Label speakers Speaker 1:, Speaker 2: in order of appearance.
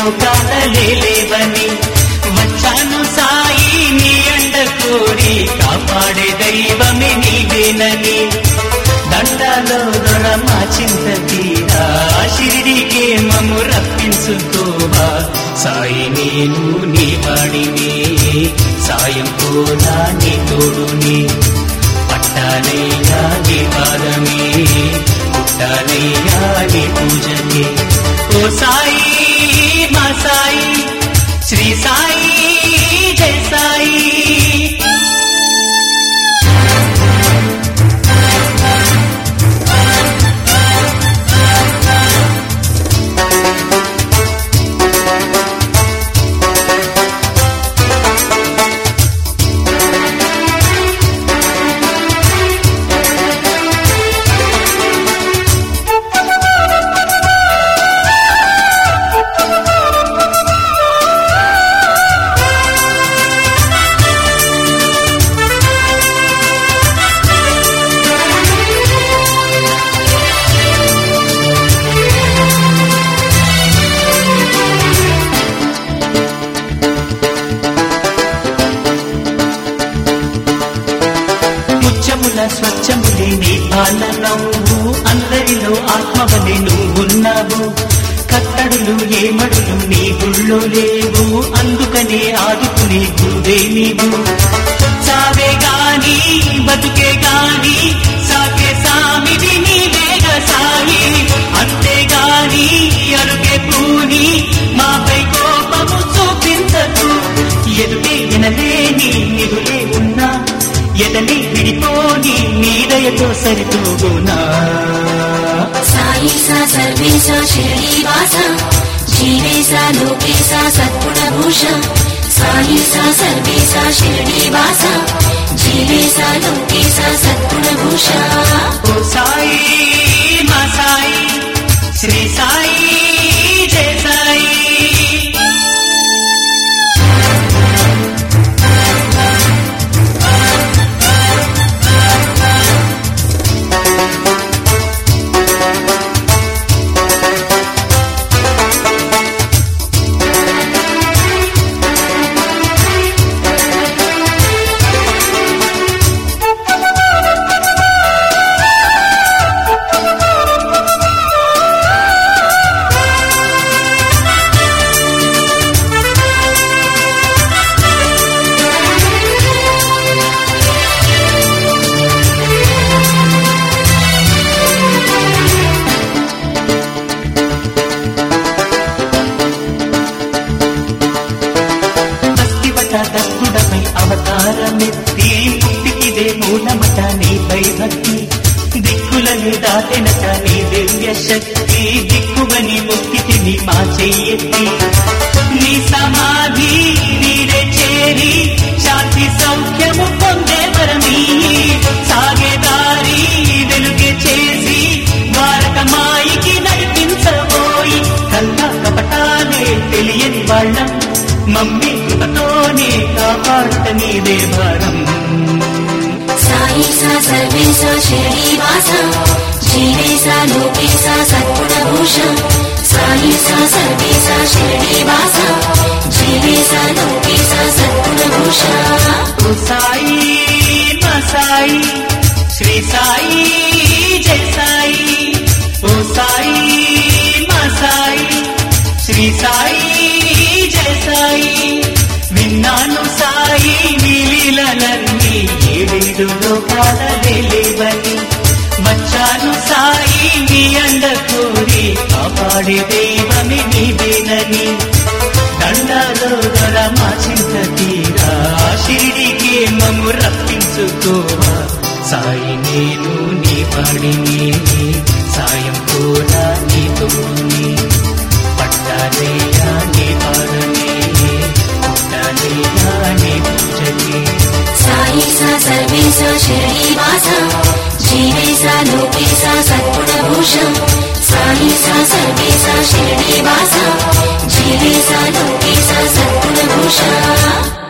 Speaker 1: లోకాల లేవని వచ్చాను సాయి నీ అండ కోరి కాపాడే దైవమే నీవేనని దండాలో దొర మా చింత తీరా షిరిడికే మము రప్పించుకోవా సాయి నేను నీ వాడిని సాయం కూడా నీ తోడుని పట్టాలయ్యా నీ పాదమే పుట్టాలయ్యా నీ పూజని ఓ సాయి మా సాయి శ్రీ సాయి జయ సాయి ముచ్చముల స్వచ్ఛములే నీ పాలనవు అందరిలో ఆత్మవలే నువ్వున్నావు కట్టడులు ఏమడులు నీ గుళ్ళో లేవు అందుకనే ఆదుకునే గురువే నీవు చావే గాని బతుకే గాని సాకే సామిది నీవేగ సాయి అంతేగాని అరుగే పూని మాపై కోపము చూపించకు ఎదుటే ఎనలేని నిధులే ఉన్నా ఎదని విడిపోని నీ దయతో సరితూగునా
Speaker 2: సాయి సా సర్వేశా శిరడీవాస జీవేశా లోకేశా సద్గుణభూష సాయి సా సర్వేశా శిరడీవాస జీవేశా లోకేశా సద్గుణభూష
Speaker 1: ఓ సాయి మా సాయి శ్రీ సాయి జయ సాయి భక్తివట దత్తుడపై అవతారమెత్తి పుట్టికిదే మూలమట నీపై భక్తి దిక్కులని దాటెనట నీ దివ్య శక్తి దిక్కువని ముక్తిని మా చెయ్యెత్తి నీ సమాధి నీరే చేరి శాంతి సౌఖ్యము పొందే వరమీ సాగే దారి వెలుగే చేసి ద్వారక మాయికి నడిపించబోయి కల్లా కపటాలే తెలియని వాళ్ళం మమ్మీ కృపతోనే కాపాడట నీదే భారం
Speaker 2: సాయి సా సర్వేశా శిరడీవాస జీవేశా లోకేశా సద్గుణభూష సాయి సా సర్వేశా శిరడీవాస జీవేశా లోకేశా సద్గుణభూష
Speaker 1: ఓ సాయి మా సాయి శ్రీ సాయి జయ సాయి ఓ సాయి మా సాయి శ్రీ సాయి జయ సాయి విన్నాను సాయి నీలీలన్నీ ఏడేడు లోకాల లేవని వచ్చాను సాయి నీ అండ కోరి కాపాడే దైవమే నీవేనని దండాలో దొర మా చింత తీరా షిరిడికి మము రప్పించుకోవా సాయి నేను నీ వాడిని సాయం కూడా నీ తోడుని పట్టాలేయా నీ పాదమే పుట్టాలేయా నీ పూజకి
Speaker 2: సాయి సా సర్వేశా శిరడీవాస జీవేశా లోకేశా సద్గుణభూష సాయి సా సర్వేశా శిరడీవాస జీవేశా లోకేశా సద్గుణభూష